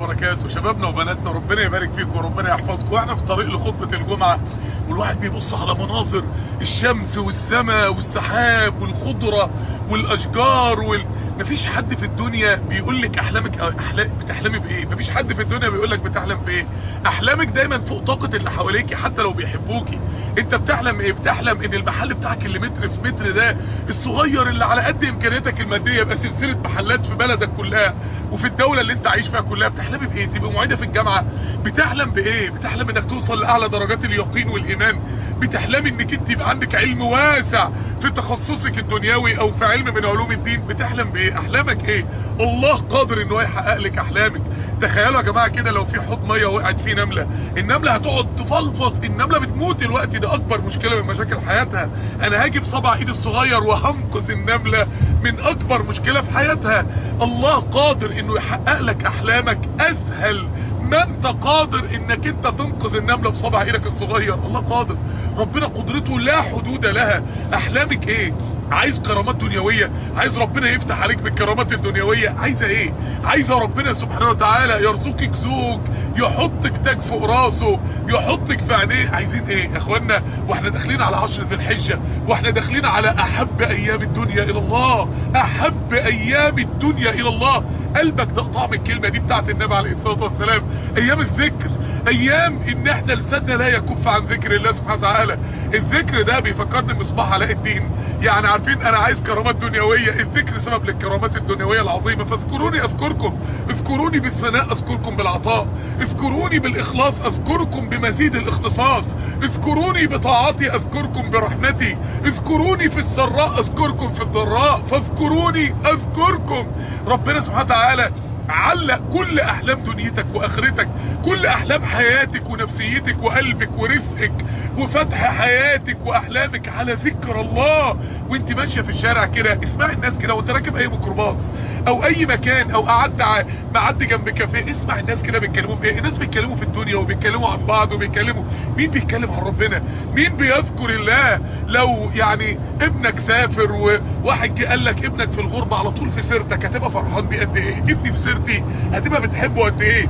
وبركاته شبابنا وبناتنا ربنا يبارك فيكم وربنا يحفظكم واحنا في طريق لخطبة الجمعة والواحد بيبص على مناظر الشمس والسماء والسحاب والخضرة والاشجار وال... مفيش حد في الدنيا بيقول لك احلامك أحلام بتحلمي بايه مفيش حد في الدنيا بيقول لك بتحلم بايه احلامك دايما فوق طاقه اللي حواليكي حتى لو بيحبوكي انت بتحلم ايه بتحلم ان المحل بتاعك اللي متر في متر ده الصغير اللي على قد امكانياتك الماديه يبقى سلسله محلات في بلدك كلها وفي الدوله اللي انت عايش فيها كلها بتحلمي بايه تبقى معيده في الجامعه بتحلم بايه بتحلم انك توصل لاعلى درجات اليقين والايمان بتحلمي انك انت يبقى عندك علم واسع في تخصصك الدنيوي او في علم من علوم الدين بتحلم بايه احلامك ايه الله قادر ان هو يحقق لك احلامك تخيلوا يا جماعه كده لو في حوض ميه وقعت فيه نمله النمله هتقعد تفلفص النمله بتموت الوقت ده اكبر مشكله من مشاكل حياتها انا هاجي بصبع ايدي الصغير وهنقذ النمله من اكبر مشكله في حياتها الله قادر انه يحقق لك احلامك اسهل ما انت قادر انك انت تنقذ النملة بصبع ايدك الصغير الله قادر ربنا قدرته لا حدود لها احلامك ايه عايز كرامات دنيوية عايز ربنا يفتح عليك بالكرامات الدنيوية عايزة ايه عايزة ربنا سبحانه وتعالى يرزقك زوج يحطك تاج فوق راسه يحطك في عينيه عايزين ايه يا اخوانا واحنا داخلين على عشر ذي الحجة واحنا داخلين على احب ايام الدنيا الى الله احب ايام الدنيا الى الله قلبك ده طعم الكلمة دي بتاعت النبي عليه الصلاة والسلام ايام الذكر ايام ان احنا لساننا لا يكف عن ذكر الله سبحانه وتعالى الذكر ده بيفكرني بمصباح علاء الدين يعني عارفين انا عايز كرامات دنيوية الذكر سبب للكرامات الدنيوية العظيمة فاذكروني اذكركم اذكروني بالثناء اذكركم بالعطاء اذكروني بالاخلاص اذكركم بمزيد الاختصاص اذكروني بطاعتي اذكركم برحمتي اذكروني في السراء اذكركم في الضراء فاذكروني اذكركم ربنا سبحانه وتعالى علق كل احلام دنيتك واخرتك كل احلام حياتك ونفسيتك وقلبك ورزقك وفتح حياتك واحلامك على ذكر الله وانت ماشيه في الشارع كده اسمعي الناس كده وانت راكب اي ميكروباص او اي مكان او قعدت معدي جنب كافيه اسمع الناس كده بيتكلموا في ايه الناس بيتكلموا في الدنيا وبيتكلموا عن بعض وبيتكلموا مين بيتكلم عن ربنا مين بيذكر الله لو يعني ابنك سافر وواحد جه قال لك ابنك في الغربه على طول في سيرتك هتبقى فرحان بيه قد ايه ابني في سيرتي هتبقى بتحبه قد ايه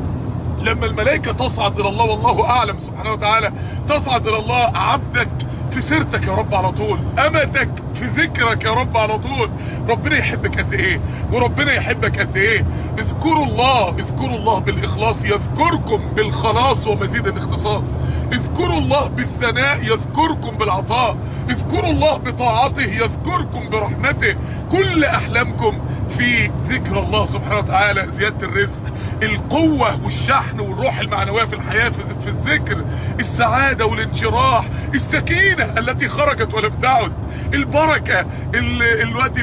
لما الملائكة تصعد الى الله والله اعلم سبحانه وتعالى تصعد الى الله عبدك في سيرتك يا رب على طول امتك في ذكرك يا رب على طول ربنا يحبك قد ايه وربنا يحبك قد ايه اذكروا الله اذكروا الله بالاخلاص يذكركم بالخلاص ومزيد الاختصاص اذكروا الله بالثناء يذكركم بالعطاء اذكروا الله بطاعته يذكركم برحمته كل احلامكم في ذكر الله سبحانه وتعالى زيادة الرزق القوة والشحن والروح المعنوية في الحياة في الذكر السعادة والانشراح السكينة التي خرجت ولم تعد البركة الوقت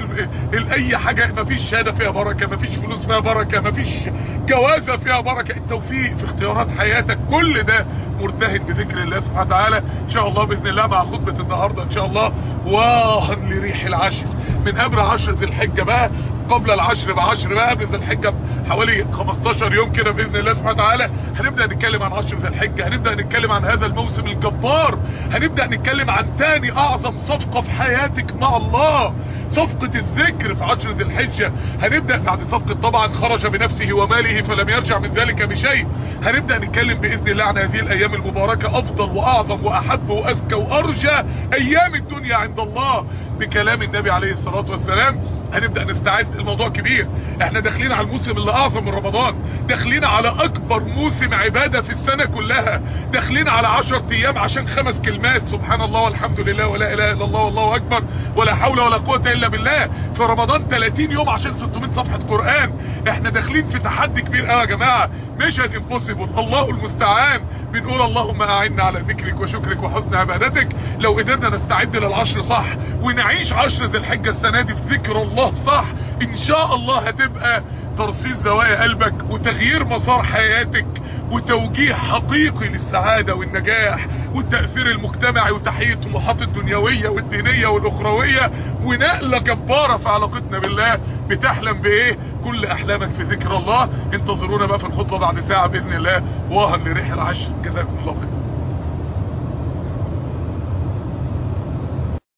اي حاجة مفيش شهادة فيها بركة مفيش فلوس فيها بركة مفيش جوازة فيها بركة التوفيق في اختيارات حياتك كل ده مرتهن بذكر الله سبحانه وتعالى ان شاء الله باذن الله مع خطبة النهاردة ان شاء الله واها لريح العشر من قبل عشر ذي الحجة بقى قبل العشر بعشر بقى بذي الحجة حوالي 15 يوم كده باذن الله سبحانه وتعالى هنبدا نتكلم عن عشر ذي الحجة هنبدا نتكلم عن هذا الموسم الجبار هنبدا نتكلم عن تاني اعظم صفقة في حياتك مع الله صفقة الذكر في عشر ذي الحجة هنبدأ بعد صفقة طبعا خرج بنفسه وماله فلم يرجع من ذلك بشيء هنبدأ نتكلم بإذن الله عن هذه الأيام المباركة أفضل وأعظم وأحب وأزكى وأرجى أيام الدنيا عند الله بكلام النبي عليه الصلاة والسلام هنبدأ نستعد الموضوع كبير احنا داخلين على الموسم اللي اعظم من رمضان داخلين على اكبر موسم عبادة في السنة كلها داخلين على عشر ايام عشان خمس كلمات سبحان الله والحمد لله ولا اله الا الله والله اكبر ولا حول ولا قوة الا بالله في رمضان 30 يوم عشان 600 صفحة قرآن احنا داخلين في تحدي كبير قوي يا جماعة ميشن امبوسيبل الله المستعان بنقول اللهم اعنا على ذكرك وشكرك وحسن عبادتك لو قدرنا نستعد للعشر صح ونعيش عشر ذي الحجة السنة دي في ذكر الله صح ان شاء الله هتبقى ترصيص زوايا قلبك وتغيير مسار حياتك وتوجيه حقيقي للسعادة والنجاح والتأثير المجتمعي وتحقيق الطموحات الدنيوية والدينية والأخروية ونقلة جبارة في علاقتنا بالله بتحلم بإيه كل أحلامك في ذكر الله انتظرونا بقى في الخطبة بعد ساعة بإذن الله واهن لريح العشر جزاكم الله خير